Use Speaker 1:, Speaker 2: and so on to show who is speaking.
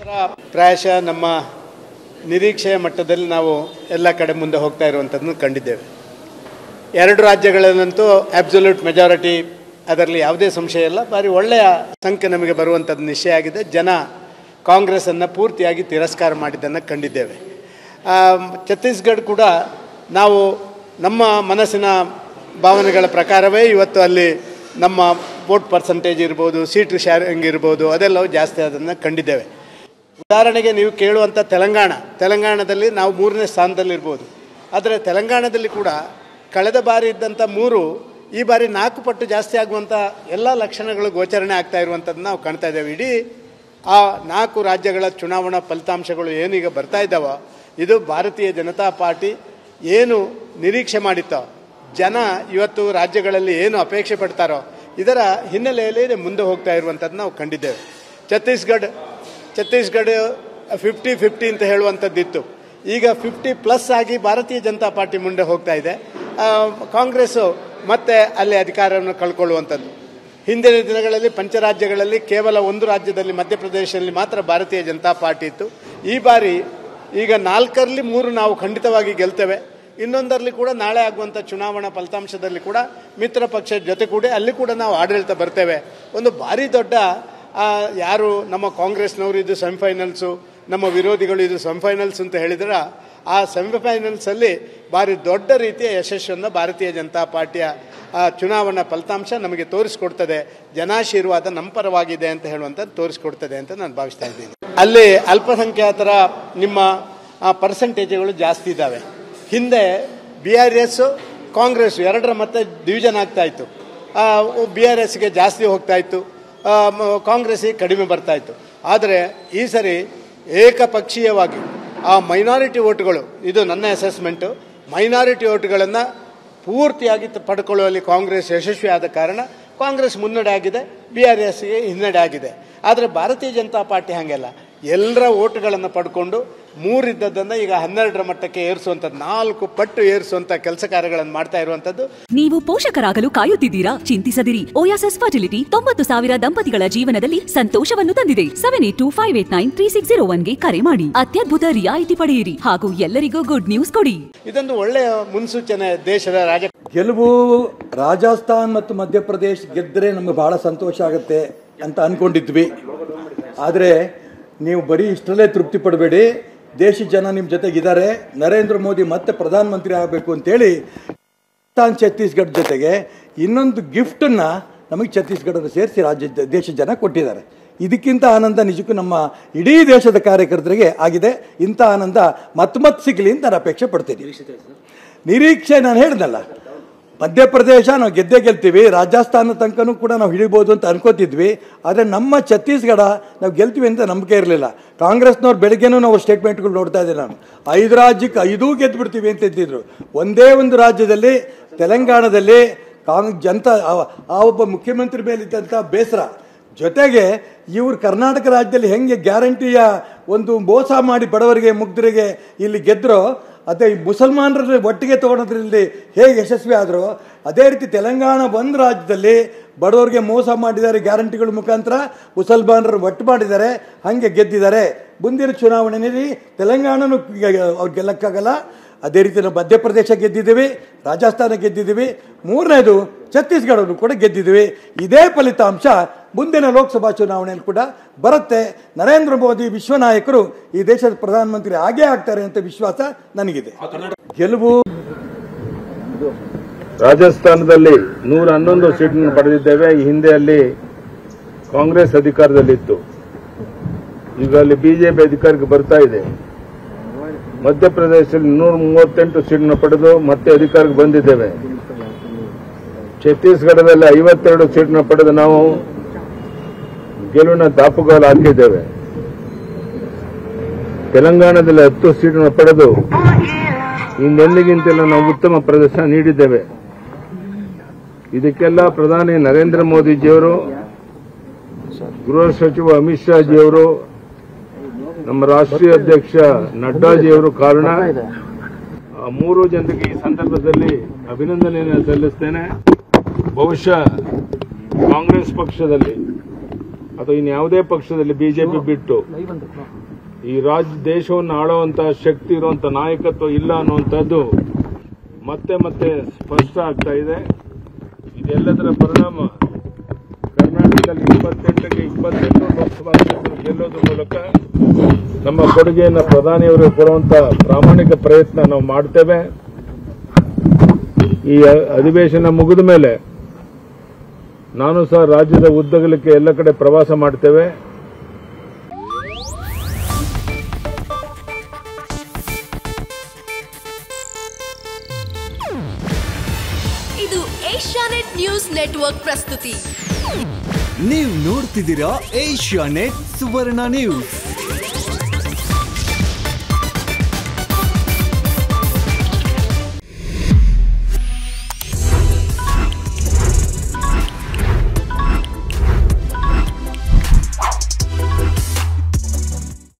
Speaker 1: ಪ್ರಾಯಶಃ ನಮ್ಮ ನಿರೀಕ್ಷೆಯ ಮಟ್ಟದಲ್ಲಿ ನಾವು ಎಲ್ಲ ಕಡೆ ಮುಂದೆ ಹೋಗ್ತಾ ಇರುವಂಥದ್ದನ್ನು ಕಂಡಿದ್ದೇವೆ ಎರಡು ರಾಜ್ಯಗಳಲ್ಲಂತೂ ಅಬ್ಸಲ್ಯೂಟ್ ಮೆಜಾರಿಟಿ ಅದರಲ್ಲಿ ಯಾವುದೇ ಸಂಶಯ ಇಲ್ಲ ಭಾರಿ ಒಳ್ಳೆಯ ಸಂಖ್ಯೆ ನಮಗೆ ಬರುವಂಥದ್ದು ನಿಶ್ಚಯ ಆಗಿದೆ ಜನ ಕಾಂಗ್ರೆಸ್ಸನ್ನು ಪೂರ್ತಿಯಾಗಿ ತಿರಸ್ಕಾರ ಮಾಡಿದ್ದನ್ನು ಕಂಡಿದ್ದೇವೆ ಆ, ಛತ್ತೀಸ್ಗಢ ಕೂಡ ನಾವು ನಮ್ಮ ಮನಸ್ಸಿನ ಭಾವನೆಗಳ ಪ್ರಕಾರವೇ ಇವತ್ತು ಅಲ್ಲಿ ನಮ್ಮ ವೋಟ್ ಪರ್ಸಂಟೇಜ್ ಇರ್ಬೋದು ಸೀಟು ಶೇರಿಂಗ್ ಇರ್ಬೋದು ಅದೆಲ್ಲವೂ ಜಾಸ್ತಿ ಅದನ್ನು ಕಂಡಿದ್ದೇವೆ ಉದಾಹರಣೆಗೆ ನೀವು ಕೇಳುವಂಥ ತೆಲಂಗಾಣ ತೆಲಂಗಾಣದಲ್ಲಿ ನಾವು ಮೂರನೇ ಸ್ಥಾನದಲ್ಲಿರ್ಬೋದು ಆದರೆ ತೆಲಂಗಾಣದಲ್ಲಿ ಕೂಡ ಕಳೆದ ಬಾರಿ ಇದ್ದಂಥ ಮೂರು ಈ ಬಾರಿ ನಾಲ್ಕು ಪಟ್ಟು ಜಾಸ್ತಿ ಆಗುವಂಥ ಎಲ್ಲ ಲಕ್ಷಣಗಳು ಗೋಚರಣೆ ಆಗ್ತಾ ಇರುವಂಥದ್ದನ್ನ ನಾವು ಕಾಣ್ತಾ ಇದ್ದೇವೆ ಇಡೀ ಆ ನಾಲ್ಕು ರಾಜ್ಯಗಳ ಚುನಾವಣಾ ಫಲಿತಾಂಶಗಳು ಏನೀಗ ಬರ್ತಾ ಇದ್ದಾವೋ ಇದು ಭಾರತೀಯ ಜನತಾ ಪಾರ್ಟಿ ಏನು ನಿರೀಕ್ಷೆ ಮಾಡಿತ್ತೋ ಜನ ಇವತ್ತು ರಾಜ್ಯಗಳಲ್ಲಿ ಏನು ಅಪೇಕ್ಷೆ ಪಡ್ತಾರೋ ಇದರ ಹಿನ್ನೆಲೆಯಲ್ಲಿ ಮುಂದೆ ಹೋಗ್ತಾ ಇರುವಂಥದ್ದು ನಾವು ಕಂಡಿದ್ದೇವೆ ಛತ್ತೀಸ್ಗಢ ಛತ್ತೀಸ್ಗಢ ಫಿಫ್ಟಿ ಫಿಫ್ಟಿ ಅಂತ ಹೇಳುವಂಥದ್ದಿತ್ತು ಈಗ ಫಿಫ್ಟಿ ಪ್ಲಸ್ ಆಗಿ ಭಾರತೀಯ ಜನತಾ ಪಾರ್ಟಿ ಮುಂದೆ ಹೋಗ್ತಾ ಇದೆ ಆ, ಕಾಂಗ್ರೆಸ್ಸು ಮತ್ತೆ ಅಲ್ಲಿ ಅಧಿಕಾರವನ್ನು ಕಳ್ಕೊಳ್ಳುವಂಥದ್ದು ಹಿಂದಿನ ದಿನಗಳಲ್ಲಿ ಪಂಚರಾಜ್ಯಗಳಲ್ಲಿ ಕೇವಲ ಒಂದು ರಾಜ್ಯದಲ್ಲಿ ಮಧ್ಯಪ್ರದೇಶದಲ್ಲಿ ಮಾತ್ರ ಭಾರತೀಯ ಜನತಾ ಪಾರ್ಟಿ ಇತ್ತು ಈ ಬಾರಿ ಈಗ ನಾಲ್ಕರಲ್ಲಿ ಮೂರು ನಾವು ಖಂಡಿತವಾಗಿ ಗೆಲ್ತೇವೆ ಇನ್ನೊಂದರಲ್ಲಿ ಕೂಡ ನಾಳೆ ಆಗುವಂಥ ಚುನಾವಣಾ ಫಲಿತಾಂಶದಲ್ಲಿ ಕೂಡ ಮಿತ್ರ ಪಕ್ಷದ ಜೊತೆ ಕೂಡ ಅಲ್ಲಿ ಕೂಡ ನಾವು ಆಡಳಿತ ಬರ್ತೇವೆ ಒಂದು ಭಾರಿ ದೊಡ್ಡ ಆ, ಯಾರು ನಮ್ಮ ಕಾಂಗ್ರೆಸ್ನವರು ಇದು ಸೆಮಿಫೈನಲ್ಸು ನಮ್ಮ ವಿರೋಧಿಗಳು ಇದು ಸೆಮಿಫೈನಲ್ಸ್ ಅಂತ ಹೇಳಿದ್ರೆ ಆ ಸೆಮಿಫೈನಲ್ಸಲ್ಲಿ ಭಾರಿ ದೊಡ್ಡ ರೀತಿಯ ಯಶಸ್ಸನ್ನು ಭಾರತೀಯ ಜನತಾ ಪಾರ್ಟಿಯ ಆ, ಚುನಾವಣಾ ಫಲಿತಾಂಶ ನಮಗೆ ತೋರಿಸ್ಕೊಡ್ತದೆ ಜನಾಶೀರ್ವಾದ ನಮ್ಮ ಪರವಾಗಿದೆ ಅಂತ ಹೇಳುವಂಥದ್ದು ತೋರಿಸ್ಕೊಡ್ತದೆ ಅಂತ ನಾನು ಭಾವಿಸ್ತಾ ಇದ್ದೀನಿ ಅಲ್ಲಿ ಅಲ್ಪಸಂಖ್ಯಾತರ ನಿಮ್ಮ ಪರ್ಸೆಂಟೇಜ್ಗಳು ಜಾಸ್ತಿ ಇದ್ದಾವೆ ಹಿಂದೆ ಬಿ ಆರ್ ಎಸ್ ಕಾಂಗ್ರೆಸ್ ಎರಡರ ಮತ್ತೆ ಡಿವಿಷನ್ ಆಗ್ತಾ ಇತ್ತು ಬಿ ಆರ್ ಎಸ್ಗೆ ಜಾಸ್ತಿ ಹೋಗ್ತಾ ಇತ್ತು ಆ, ಮ- ಕಾಂಗ್ರೆಸ್ಸಿಗೆ ಕಡಿಮೆ ಬರ್ತಾ ಇತ್ತು ಆದರೆ ಈ ಸರಿ ಏಕಪಕ್ಷೀಯವಾಗಿ ಆ ಮೈನಾರಿಟಿ ಓಟ್ಗಳು ಇದು ನನ್ನ ಅಸೆಸ್ಮೆಂಟು ಮೈನಾರಿಟಿ ಓಟ್ಗಳನ್ನು ಪೂರ್ತಿಯಾಗಿ ತ- ಪಡ್ಕೊಳ್ಳುವಲ್ಲಿ ಕಾಂಗ್ರೆಸ್ ಯಶಸ್ವಿ ಆದ ಕಾರಣ ಕಾಂಗ್ರೆಸ್ ಮುನ್ನಡೆ ಆಗಿದೆ ಬಿ ಆರ್ ಎಸ್ಗೆ ಹಿನ್ನಡೆ ಆಗಿದೆ ಆದರೆ ಭಾರತೀಯ ಜನತಾ ಪಾರ್ಟಿ ಹಾಗೆಲ್ಲ ಎಲ್ಲರ ಓಟ್ಗಳನ್ನು ಪಡ್ಕೊಂಡು ಮೂರಿದ್ದದ್ದನ್ನು ಈಗ ಹನ್ನೆರಡರ ಮಟ್ಟಕ್ಕೆ ಏರಿಸುವಂಥದ್ದು ನಾಲ್ಕು ಪಟ್ಟು ಏರಿಸುವಂಥ ಕೆಲಸ ಕಾರ್ಯಗಳನ್ನು ಮಾಡ್ತಾ ಇರುವಂಥದ್ದು
Speaker 2: ನೀವು ಪೋಷಕರಾಗಲು ಕಾಯುತ್ತಿದ್ದೀರಾ ಚಿಂತಿಸದಿರಿ ಓಯಾಸಸ್ ಫರ್ಟಿಲಿಟಿ ತೊಂಬತ್ತು ಸಾವಿರ ದಂಪತಿಗಳ ಜೀವನದಲ್ಲಿ ಸಂತೋಷವನ್ನು ತಂದಿದೆ seven eight two five eight nine three six zero ಒನ್ಗೆ ಕರೆ ಮಾಡಿ ಅತ್ಯದ್ಭುತ ರಿಯಾಯಿತಿ ಪಡೆಯಿರಿ ಹಾಗೂ ಎಲ್ಲರಿಗೂ ಗುಡ್ ನ್ಯೂಸ್ ಕೊಡಿ
Speaker 1: ಇದೊಂದು ಒಳ್ಳೆಯ ಮುನ್ಸೂಚನೆ ದೇಶದ ರಾಜ
Speaker 3: ಗೆಲುವು ರಾಜಸ್ಥಾನ್ ಮತ್ತು ಮಧ್ಯಪ್ರದೇಶ್ ಗೆದ್ದರೆ ನಮಗೆ ಬಹಳ ಸಂತೋಷ ಆಗುತ್ತೆ ಅಂತ ಅನ್ಕೊಂಡಿದ್ವಿ ಆದರೆ ನೀವು ಬರೀ ಇಷ್ಟರಲ್ಲೇ ತೃಪ್ತಿ ಪಡಬೇಡಿ ದೇಶದ ಜನ ನಿಮ್ಮ ಜೊತೆಗಿದ್ದಾರೆ ನರೇಂದ್ರ ಮೋದಿ ಮತ್ತೆ ಪ್ರಧಾನಮಂತ್ರಿ ಆಗಬೇಕು ಅಂತೇಳಿ ರಾಜಸ್ಥಾನ್ ಛತ್ತೀಸ್ಗಢ ಜೊತೆಗೆ ಇನ್ನೊಂದು ಗಿಫ್ಟನ್ನು ನಮಗೆ ಛತ್ತೀಸ್ಗಢದ ಸೇರಿಸಿ ರಾಜ್ಯ ದೇಶದ ಜನ ಕೊಟ್ಟಿದ್ದಾರೆ ಇದಕ್ಕಿಂತ ಆನಂದ ನಿಜಕ್ಕೂ ನಮ್ಮ ಇಡೀ ದೇಶದ ಕಾರ್ಯಕರ್ತರಿಗೆ ಆಗಿದೆ ಇಂಥ ಆನಂದ ಮತ್ತೆ ಮತ್ತೆ ಸಿಗಲಿ ಅಂತ ನಾನು ಅಪೇಕ್ಷೆ ಪಡ್ತೀನಿ ನಿರೀಕ್ಷೆ ನಾನು ಹೇಳ್ದಲ್ಲ ಮಧ್ಯಪ್ರದೇಶ ನಾವು ಗೆದ್ದೇ ಗೆಲ್ತೀವಿ ರಾಜಸ್ಥಾನ ತನಕನೂ ಕೂಡ ನಾವು ಹಿಡಿಬೋದು ಅಂತ ಅನ್ಕೋತಿದ್ವಿ ಆದರೆ ನಮ್ಮ ಛತ್ತೀಸ್ಗಢ ನಾವು ಗೆಲ್ತೀವಿ ಅಂತ ನಂಬಿಕೆ ಇರಲಿಲ್ಲ ಕಾಂಗ್ರೆಸ್ನವ್ರು ಬೆಳಗ್ಗೆನೂ ನಾವು ಸ್ಟೇಟ್ಮೆಂಟ್ಗಳು ನೋಡ್ತಾ ಇದ್ದೆ ನಾನು ಐದು ರಾಜ್ಯಕ್ಕೆ ಐದೂ ಗೆದ್ದು ಬಿಡ್ತೀವಿ ಅಂತ ಇದ್ದಿದ್ರು ಒಂದೇ ಒಂದು ರಾಜ್ಯದಲ್ಲಿ ತೆಲಂಗಾಣದಲ್ಲಿ ಕಾಂಗ್ ಜನತಾ ಆ- ಆ ಒಬ್ಬ ಮುಖ್ಯಮಂತ್ರಿ ಮೇಲಿದ್ದಂಥ ಬೇಸರ ಜೊತೆಗೆ ಇವರು ಕರ್ನಾಟಕ ರಾಜ್ಯದಲ್ಲಿ ಹೆಂಗೆ ಗ್ಯಾರಂಟಿಯ ಒಂದು ಮೋಸ ಮಾಡಿ ಬಡವರಿಗೆ ಮುಗ್ಧರಿಗೆ ಇಲ್ಲಿ ಗೆದ್ರೋ ಅದೇ ಈ ಮುಸಲ್ಮಾನರ ಒಟ್ಟಿಗೆ ತಗೊಳೋದ್ರಲ್ಲಿ ಹೇಗೆ ಯಶಸ್ವಿ ಆದರೂ ಅದೇ ರೀತಿ ತೆಲಂಗಾಣ ಒಂದು ರಾಜ್ಯದಲ್ಲಿ ಬಡವರಿಗೆ ಮೋಸ ಮಾಡಿದ್ದಾರೆ ಗ್ಯಾರಂಟಿಗಳ ಮುಖಾಂತರ ಮುಸಲ್ಮಾನರು ಒಟ್ಟು ಮಾಡಿದ್ದಾರೆ ಹಾಗೆ ಗೆದ್ದಿದ್ದಾರೆ ಮುಂದಿನ ಚುನಾವಣೆಯಲ್ಲಿ ತೆಲಂಗಾಣನೂ ಅವ್ರು ಗೆಲ್ಲಕ್ಕಾಗಲ್ಲ ಅದೇ ರೀತಿ ನಾವು ಮಧ್ಯಪ್ರದೇಶ ಗೆದ್ದಿದ್ದೀವಿ ರಾಜಸ್ಥಾನ ಗೆದ್ದಿದ್ದೀವಿ ಮೂರನೇದು ಛತ್ತೀಸ್ಗಢವನ್ನು ಕೂಡ ಗೆದ್ದಿದ್ದೀವಿ ಇದೇ ಫಲಿತಾಂಶ ಮುಂದಿನ ಲೋಕಸಭಾ ಚುನಾವಣೆಯಲ್ಲಿ ಕೂಡ ಬರುತ್ತೆ ನರೇಂದ್ರ ಮೋದಿ ವಿಶ್ವ ನಾಯಕರು ಈ ದೇಶದ ಪ್ರಧಾನಮಂತ್ರಿ ಆಗೇ ಆಗ್ತಾರೆ ಅಂತ ವಿಶ್ವಾಸ ನನಗಿದೆ ಗೆಲುವು
Speaker 4: ರಾಜಸ್ಥಾನದಲ್ಲಿ ನೂರ ಹನ್ನೊಂದು ಸೀಟನ್ನು ಪಡೆದಿದ್ದೇವೆ ಈ ಹಿಂದೆ ಅಲ್ಲಿ ಕಾಂಗ್ರೆಸ್ ಅಧಿಕಾರದಲ್ಲಿತ್ತು ಈಗ ಅಲ್ಲಿ ಬಿಜೆಪಿ ಅಧಿಕಾರಕ್ಕೆ ಬರ್ತಾ ಇದೆ ಮಧ್ಯಪ್ರದೇಶದಲ್ಲಿ ನೂರ ಮೂವತ್ತೆಂಟು ಸೀಟನ್ನು ಪಡೆದು ಮತ್ತೆ ಅಧಿಕಾರಕ್ಕೆ ಬಂದಿದ್ದೇವೆ ಛತ್ತೀಸ್ಗಢದಲ್ಲಿ ಐವತ್ತೆರಡು ಸೀಟನ್ನು ಪಡೆದು ನಾವು ಗೆಲುವಿನ ದಾಪುಗಾಲು ಹಾಕಿದ್ದೇವೆ ತೆಲಂಗಾಣದಲ್ಲಿ ಹತ್ತು ಸೀಟನ್ನು ಪಡೆದು ಇನ್ನೆಂದಿಗಿಂತೆಲ್ಲ ನಾವು ಉತ್ತಮ ಪ್ರದರ್ಶನ ನೀಡಿದ್ದೇವೆ ಇದಕ್ಕೆಲ್ಲ ಪ್ರಧಾನಿ ನರೇಂದ್ರ ಮೋದಿಜಿಯವರು ಗೃಹ ಸಚಿವ ಅಮಿತ್ ಶಾಜಿಯವರು ನಮ್ಮ ರಾಷ್ಟ್ರೀಯ ಅಧ್ಯಕ್ಷ ನಡ್ಡಾಜಿಯವರು ಕಾರಣ ಆ ಮೂರು ಜನರಿಗೆ ಈ ಸಂದರ್ಭದಲ್ಲಿ ಅಭಿನಂದನೆಯನ್ನು ಸಲ್ಲಿಸ್ತೇನೆ ಬಹುಶಃ ಕಾಂಗ್ರೆಸ್ ಪಕ್ಷದಲ್ಲಿ ಅಥವಾ ಇನ್ಯಾವುದೇ ಪಕ್ಷದಲ್ಲಿ ಬಿಜೆಪಿ ಬಿಟ್ಟು ಈ ರಾಜ್ಯ ದೇಶವನ್ನು ಆಳುವಂತಹ ಶಕ್ತಿ ಇರುವಂತ ನಾಯಕತ್ವ ಇಲ್ಲ ಅನ್ನುವಂಥದ್ದು ಮತ್ತೆ ಮತ್ತೆ ಸ್ಪಷ್ಟ ಆಗ್ತಾ ಇದೆ ಇದೆಲ್ಲದರ ಪರಿಣಾಮ ಕರ್ನಾಟಕದಲ್ಲಿ ಇಪ್ಪತ್ತೆಂಟಕ್ಕೆ ಇಪ್ಪತ್ತೆಂಟು ಲೋಕಸಭಾ ಕ್ಷೇತ್ರ ಗೆಲ್ಲೋದ್ರ ಮೂಲಕ ನಮ್ಮ ಕೊಡುಗೆಯನ್ನು ಪ್ರಧಾನಿಯವರು ಕೊಡುವಂತ ಪ್ರಾಮಾಣಿಕ ಪ್ರಯತ್ನ ನಾವು ಮಾಡ್ತೇವೆ ಈ ಅಧಿವೇಶನ ಮುಗಿದ ಮೇಲೆ ನಾನು ಸಹ ರಾಜ್ಯದ ಉದ್ದಗಲಕ್ಕೆ ಎಲ್ಲ ಕಡೆ ಪ್ರವಾಸ ಮಾಡ್ತೇವೆ
Speaker 5: ಇದು ಏಷ್ಯಾನೆಟ್ ನ್ಯೂಸ್ ನೆಟ್ವರ್ಕ್ ಪ್ರಸ್ತುತಿ
Speaker 6: ನೀವು ನೋಡ್ತಿದ್ದೀರಾ ಏಷ್ಯಾ ನೆಟ್ ಸುವರ್ಣ ನ್ಯೂಸ್